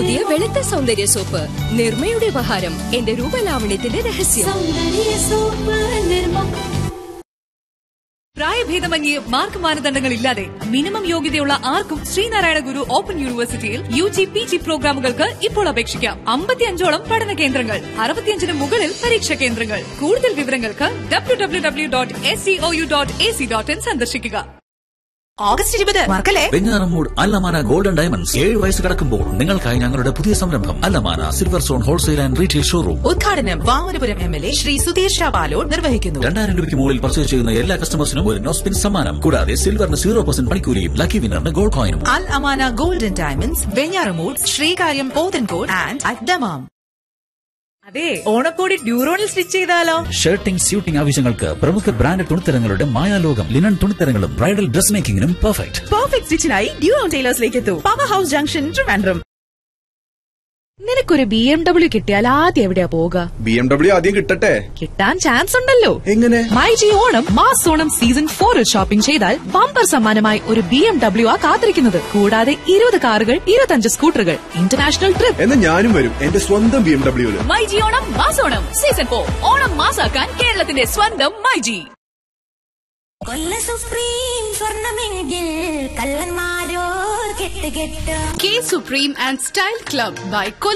പുതിയ വെളുത്ത സൗന്ദര്യ സോപ്പ് നിർമ്മയുടെ ഉപഹാരം എന്റെ രൂപലാവണ്യത്തിന്റെ രഹസ്യം പ്രായഭേദമന്യേ മാർക്ക് മാനദണ്ഡങ്ങൾ ഇല്ലാതെ മിനിമം യോഗ്യതയുള്ള ആർക്കും ശ്രീനാരായണ ഗുരു ഓപ്പൺ യൂണിവേഴ്സിറ്റിയിൽ യു ജി പി ജി പ്രോഗ്രാമുകൾക്ക് ഇപ്പോൾ അപേക്ഷിക്കാം അമ്പത്തിയഞ്ചോളം പഠന കേന്ദ്രങ്ങൾ അറുപത്തിയഞ്ചിന് മുകളിൽ പരീക്ഷാ കേന്ദ്രങ്ങൾ കൂടുതൽ വിവരങ്ങൾക്ക് W W W dot S C O U dot A C dot in സന്ദർശിക്കുക ഓഗസ്റ്റ് ഇരുപത് മറക്കല്ലേ വെഞ്ഞാറമൂട് അല്ലമാന ഗോൾഡൻ ഡയമണ്ട്സ് ഏഴ് വയസ്സ് കടക്കുമ്പോൾ നിങ്ങൾക്കായി ഞങ്ങളുടെ പുതിയ സംരംഭം അല്ലമാന silver zone wholesale and retail showroom ഉദ്ഘാടനം Vamanapuram M L A Shri Sudheesh ഷാ ബാലോഡ് നിർവഹിക്കുന്നു രണ്ടായിരം രൂപയ്ക്ക് മുകളിൽ പർച്ചേസ് ചെയ്യുന്ന എല്ലാ കസ്റ്റമേഴ്സിനും ഒരു നോസ്പിൻ സമ്മാനം കൂടാതെ സിൽവറിന് സീറോ പെർസെന്റ് പണിക്കൂലിയും ലക്കി വിന്നറിന് ഗോൾഡ് കോയിനും Al Amana golden diamonds Venjaramoodu Sreekaryam Pothencode and അദ്ദമാം അതെ ഓണക്കോടി ഡ്യൂറോണിൽ സ്റ്റിച്ച് ചെയ്താലോ ഷർട്ടിംഗ് സ്യൂട്ടിംഗ് ആവശ്യങ്ങൾക്ക് പ്രമുഖ ബ്രാൻഡ് തുണിത്തരങ്ങളുടെ മായാലോകം ലിനൻ തുണിത്തരങ്ങളും ബ്രൈഡൽ ഡ്രസ് മേക്കിംഗിനും പെർഫെക്റ്റ് പെർഫെക്റ്റ് സ്റ്റിച്ചിനായി ഡ്യൂറോൺ ടൈലേഴ്സിലേക്ക് എത്തൂ പവർ ഹൗസ് ജംഗ്ഷൻ ട്രിവാൻഡ്രം നിനക്കൊരു ബി എം ഡബ്ല്യു കിട്ടിയാൽ ആദ്യം എവിടെയാ പോവുക ബി എം ഡബ്ല്യു ആദ്യം കിട്ടട്ടെ കിട്ടാൻ ചാൻസ് ഉണ്ടല്ലോ എങ്ങനെ my G Onam mass Onam season ഫോറിൽ ഷോപ്പിംഗ് ചെയ്താൽ ബമ്പർ സമ്മാനമായി ഒരു ബി എം ഡബ്ല്യു ആ കാത്തിരിക്കുന്നത് കൂടാതെ ഇരുപത് കാറുകൾ ഇരുപത്തഞ്ച് സ്കൂട്ടറുകൾ ഇന്റർനാഷണൽ ട്രിപ്പ് എന്നാ ഞാനും വരും എന്റെ സ്വന്തം ബി എം ഡബ്ല്യുവില് മൈജി ഓണം മാസോണം സീസൺ ഫോർ ഓണം മാസാക്കാൻ കേരളത്തിന്റെ സ്വന്തം മൈജി കൊല്ല സുപ്രീം സ്വർണമെങ്കിൽ കള്ളന്മാരോ കെട്ട് കെട്ട് K supreme and style club by